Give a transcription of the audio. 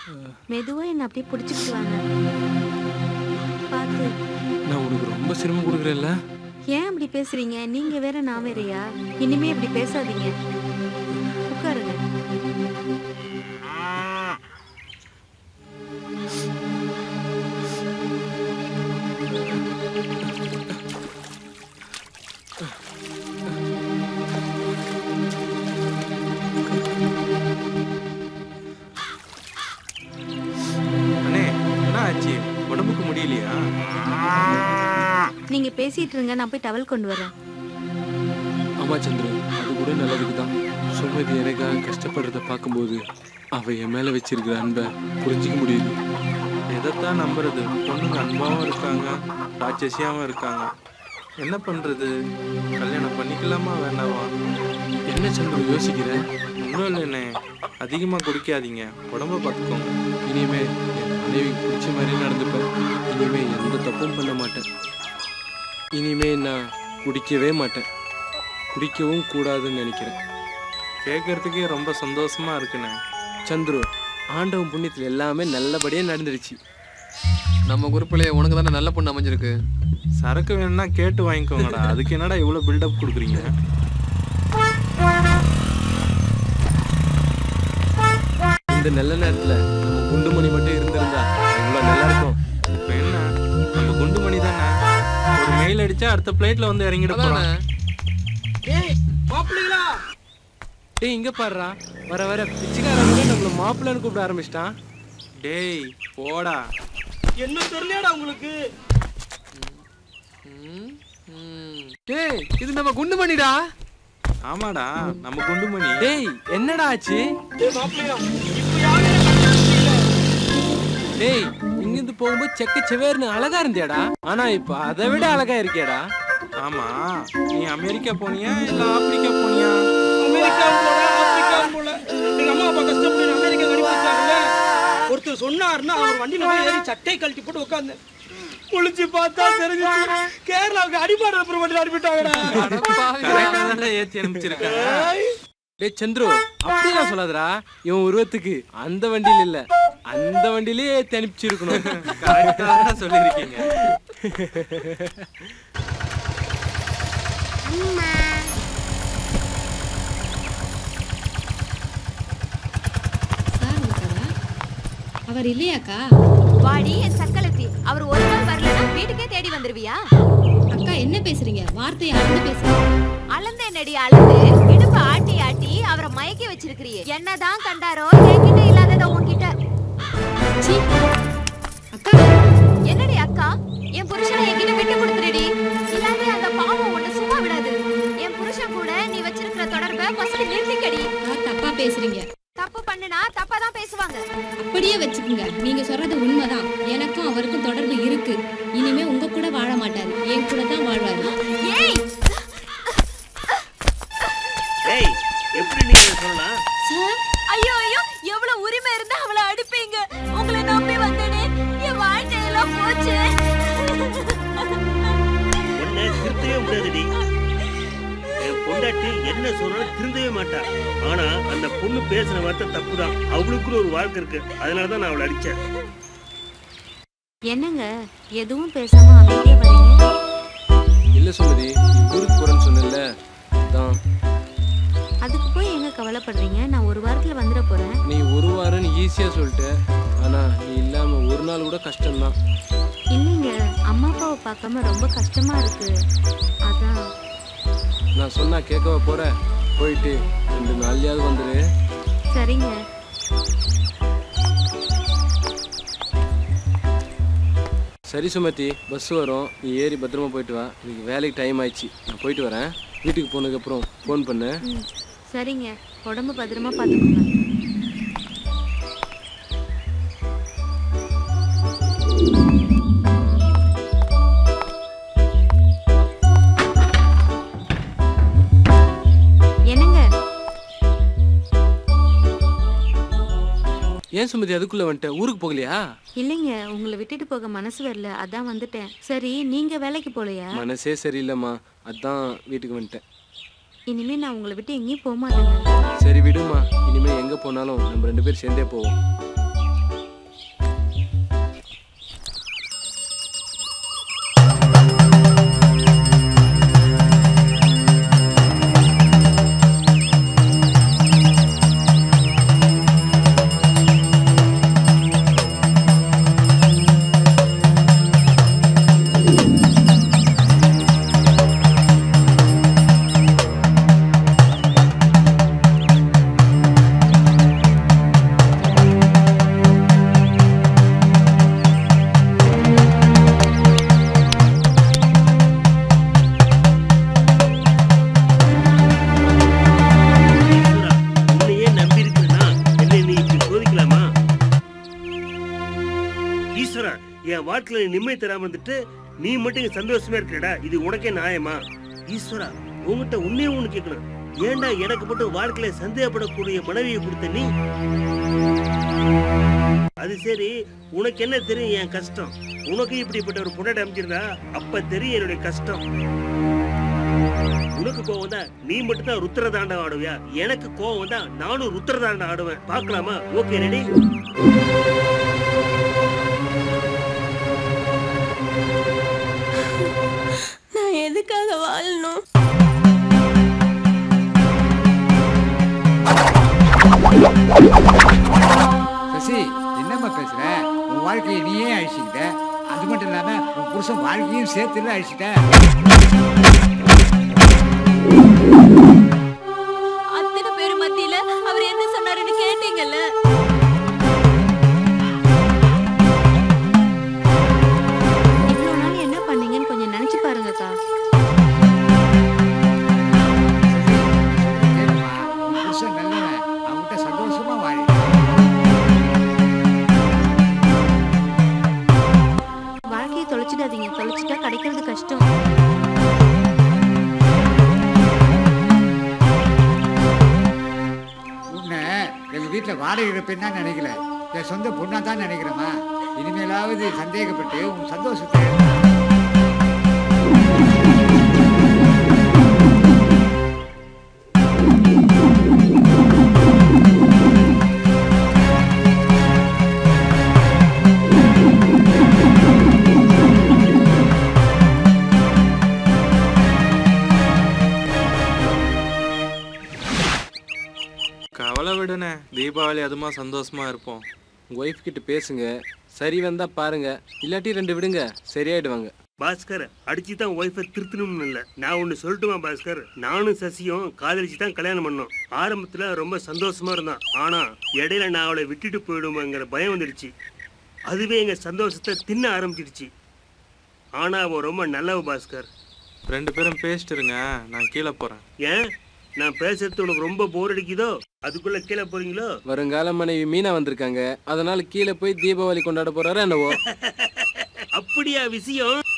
மெதுவா என்ன அப்படியே பிடிச்சிக்கிட்டு வாங்க பார்த்து நான் உனக்கு ரொம்ப சிரமம் கொடுக்குறேன்ல ஏன் அப்படி பேசுறீங்க நீங்க வேற நான் வேறயா இனிமே இப்படி பேசாதீங்க உட்காருங்க அண்ணே என்ன ஆச்சு உடம்புக்கு முடியலையா நீங்க பேசிட்டு இருங்க நான் போய் டவல் கொண்டு வரேன் ஆமா சந்திரு அது கூட நல்லதுக்கு தான் சுமதி எனக்காக கஷ்டப்படுறத பார்க்கும்போது அவ என் மேல வச்சிருக்கிற அன்பை புரிஞ்சிக்க முடியுது எதைத்தான் நம்புறது பொண்ணுங்க அன்பாவும் இருக்காங்க ராட்சசியாவும் இருக்காங்க என்ன பண்றது கல்யாணம் பண்ணிக்கலாமா வேண்டாமா என்ன சந்திரு யோசிக்கிற ஒன்றும் இல்லைண்ணே அதிகமாக குடிக்காதீங்க உடம்ப பார்த்துக்கோங்க இனிமே என் மனைவிக்கு பிடிச்ச மாதிரி நடந்துப்பேன் இனிமே எந்த தப்பும் பண்ண மாட்டேன் இனிமே நான் குடிக்கவே மாட்டேன் குடிக்கவும் கூடாதுன்னு நினைக்கிறேன் கேட்கறதுக்கே ரொம்ப சந்தோஷமா இருக்குண்ணே சந்துரு ஆண்டவன் புண்ணியத்தில் எல்லாமே நல்லபடியாக நடந்துடுச்சு நம்ம குரூப்லயே உனக்கு தானே நல்ல பொண்ணு அமைஞ்சிருக்கு சரக்கு வேணும்னா கேட்டு வாங்கிக்கோங்கடா அதுக்கு என்னடா இவ்வளோ பில்டப் கொடுக்குறீங்க இந்த நல்ல நேரத்தில் நம்ம குண்டுமணி மட்டும் இருந்திருந்தா எவ்வளோ நல்லா இருக்கும் இப்போ என்ன நம்ம குண்டுமணி தானே ஒரு மெயில் அடிச்சா அடுத்த பிளேட்ல வந்து இறங்கிட போறோம் டேய் இங்க பாருடா வர வர பிச்சைக்காரங்க நம்மள மாப்பிள்ளைன்னு கூப்பிட ஆரம்பிச்சிட்டான் டேய் போடா என்ன தெரியலடா உங்களுக்கு டேய் இது நம்ம குண்டு பண்ணிடா ஆமாடா நம்ம குண்டுமணி டேய் என்னடா ஆச்சு டேய் மாப்பிள்ளையா இப்ப யாரு எனக்கு கண்டுபிடிக்கல? டேய் இங்கிருந்து போகும்போது செக்க செவேர்னு அழகா இருந்தியாடா ஆனா இப்ப அதை விட அழகா இருக்கியாடா ஆமா நீ அமெரிக்கா போனியா இல்ல ஆப்பிரிக்கா போனியா அமெரிக்கா போல ஆப்பிரிக்கா போல எங்க அம்மா அப்பா கஷ்டப்பட்டு என்னை அமெரிக்கா அனுப்பிச்சாங்கல்ல ஒருத்தர் சொன்னாருன்னா அவர் வண்டியில போய் ஏறி சட்டை கழட்டி போட்டு உட்கார்ந்தேன் குளிச்சு பார்த்தா தெரிஞ்சிச்சு கேரளாவுக்கு அடிப்பாடு அப்புறம் வண்டியில் அனுப்பிட்டாங்கடா கரெக்டா தானே ஏத்தி அனுப்பிச்சிருக்காங்க டேய் சந்துரு அப்படியெல்லாம் சொல்லாதடா இவன் உருவத்துக்கு அந்த வண்டியில இல்ல அந்த வண்டியிலே ஏத்தி அனுப்பிச்சிருக்கணும் கரெக்டா தான் சொல்லியிருக்கீங்க சார் இருக்காரா அவர் இல்லையாக்கா வாடி என் சக்களத்தி அவர் ஒரு நாள் வரலன்னா வீட்டுக்கே தேடி வந்துருவியா அக்கா என்ன பேசுறீங்க வார்த்தையை அளந்து பேசுறீங்க அளந்து என்னடி அளந்து இடுப்பு ஆட்டி ஆட்டி அவரை மயக்கி வச்சிருக்கிறியே என்னதான் கண்டாரோ என்கிட்ட இல்லாதத உன்கிட்ட சீ. அக்கா என்னடி அக்கா என் புருஷனை என்கிட்ட விட்டு கொடுத்துருடி இல்லாத அந்த பாவம் உன்னை சும்மா விடாது என் புருஷன் கூட நீ வச்சிருக்கிற தொடர்பை ஃபர்ஸ்ட் நிறுத்திக்கடி அக்கா, தப்பா பேசுறீங்க தப்பு பண்ணுனா தப்பா தான் பேசுவாங்க அப்படியே வச்சுக்கோங்க நீங்க சொல்றது உண்மைதான் எனக்கும் அவருக்கும் தொடர்பு இருக்கு இனிமே உங்க கூட வாழ மாட்டாரு என் கூட தான் வாழ்வாரு ஏய் ஏய் எப்படி நீங்க சொல்லலாம் சார் ஐயோ ஐயோ எவ்வளவு உரிமை இருந்தா அவளை அடிப்பீங்க உங்களை நம்பி வந்தனே என் வாழ்க்கையெல்லாம் போச்சு உன்னை திருத்தவே முடியாதுடி என் பொண்டாட்டி என்ன சொன்னாலும் திருந்தவே மாட்டா ஆனா அந்த பொண்ணு பேசுன வார்த்தை தப்புதான் அவளுக்குன்னு ஒரு வாழ்க்கை இருக்கு அதனால தான் நான் அவளை அடிச்சேன் என்னங்க எதுவும் பேசாம அமைதியா வரீங்க இல்ல சுமதி நீ ஊருக்கு போறேன்னு சொன்னல அதான் அதுக்கு போய் எங்க கவலைப்படுறீங்க நான் ஒரு வாரத்துல வந்துட போறேன் நீ ஒரு வாரம் ஈஸியா சொல்லிட்ட ஆனா நீ இல்லாம ஒரு நாள் கூட கஷ்டம்தான் இல்லைங்க அம்மா அப்பாவை பார்க்காம ரொம்ப கஷ்டமா இருக்கு அதான் நான் சொன்னா கேட்கவா போற போயிட்டு ரெண்டு நாள்லயாவது வந்துரு சரிங்க சரி சுமதி பஸ் வரும் நீ ஏறி பத்திரமா போயிட்டு வா இன்னைக்கு வேலைக்கு டைம் ஆயிடுச்சு நான் போயிட்டு வரேன் வீட்டுக்கு போனதுக்கப்புறம் ஃபோன் பண்ணு ம் சரிங்க உடம்பு பத்திரமா பார்த்துக்கோங்க என்னங்க ஏன் சுமதி அதுக்குள்ள வந்துட்ட ஊருக்கு போகலையா இல்லைங்க உங்களை விட்டுட்டு போக மனசு வரல அதான் வந்துட்டேன் சரி நீங்க வேலைக்கு போகலையா மனசே சரியில்லைம்மா அதான் வீட்டுக்கு வந்துட்டேன் இனிமே நான் உங்களை விட்டு எங்கேயும் போக மாட்டேங்க சரி விடுமா இனிமே எங்க போனாலும் நம்ம ரெண்டு பேரும் சேர்ந்தே போவோம் என் வாழ்க்கையில நீ நிம்மதி தராம இருந்துட்டு நீ மட்டும் இங்க சந்தோஷமா இருக்கடா இது உனக்கே நியாயமா ஈஸ்வரா உன்கிட்ட உன்னே ஒண்ணு கேட்கணும் ஏன்டா எனக்கு மட்டும் வாழ்க்கையில சந்தேகப்படக்கூடிய மனைவியை கொடுத்த நீ அது சரி உனக்கு என்ன தெரியும் என் கஷ்டம் உனக்கு இப்படிப்பட்ட ஒரு பொண்ணை அமைச்சிருந்தா அப்ப தெரியும் என்னுடைய கஷ்டம் உனக்கு கோவம் தான் நீ மட்டும் தான் ருத்ர தாண்டம் ஆடுவியா எனக்கு கோவம் தான் நானும் ருத்ர தாண்டம் ஆடுவேன் பார்க்கலாமா ஓகே ரெடி நான் எதுக்காக வாழணும் சசி என்னம்மா பேசுற உன் வாழ்க்கையை நீயே அழிச்சுக்கிட்ட அது மட்டும் இல்லாம உன் புருஷன் வாழ்க்கையும் சேர்த்துல அழிச்சிட்ட அத்தனை பேர் மத்தியில அவர் என்ன சொன்னாருன்னு கேட்டீங்கல்ல இவ்வளோ நாள் என்ன பண்ணீங்கன்னு கொஞ்சம் நினைச்சு பாருங்கக்கா கேளுமா உன் புருஷன் நல்லவன் அவன்கிட்ட சந்தோஷமா வாழி வாழ்க்கையை தொலைச்சிடாதீங்க தொலைச்சிட்டா கிடைக்கிறது கஷ்டம் உன்னை எங்க வீட்டுல வாடகை இருப்பேன்னு தான் நினைக்கல என் சொந்த பொண்ணா தான் நினைக்கிறேம்மா இனிமேலாவது சந்தேகப்பட்டு உன் சந்தோஷத்தை கவலை விடுனே தீபாவளி அதுமா சந்தோஷமா இருப்போம் உங்கள் ஒய்ஃப் கிட்ட பேசுங்க சரி வந்தா பாருங்க இல்லாட்டி ரெண்டு விடுங்க சரியாயிடுவாங்க பாஸ்கர் அடிச்சு தான் ஒய்ஃபை திருத்தணும்னு இல்லை நான் ஒன்று சொல்லட்டுமா பாஸ்கர் நானும் சசியும் காதலிச்சு தான் கல்யாணம் பண்ணோம் ஆரம்பத்தில் ரொம்ப சந்தோஷமா இருந்தான் ஆனா இடையில நான் அவளை விட்டுட்டு போயிடுமோங்கிற பயம் வந்துடுச்சு அதுவே எங்க சந்தோஷத்தை தின்ன ஆரம்பிச்சிடுச்சு ஆனா அவன் ரொம்ப நல்லவ பாஸ்கர் ரெண்டு பேரும் பேசிட்டு இருங்க நான் கீழே போறேன் ஏன் நான் பேசுறது உனக்கு ரொம்ப போர் அடிக்குதோ அதுக்குள்ள கீழே போறீங்களோ வருங்கால மனைவி மீனா வந்திருக்காங்க அதனால கீழே போய் தீபாவளி கொண்டாட போறாரு என்னவோ அப்படியா விஷயம்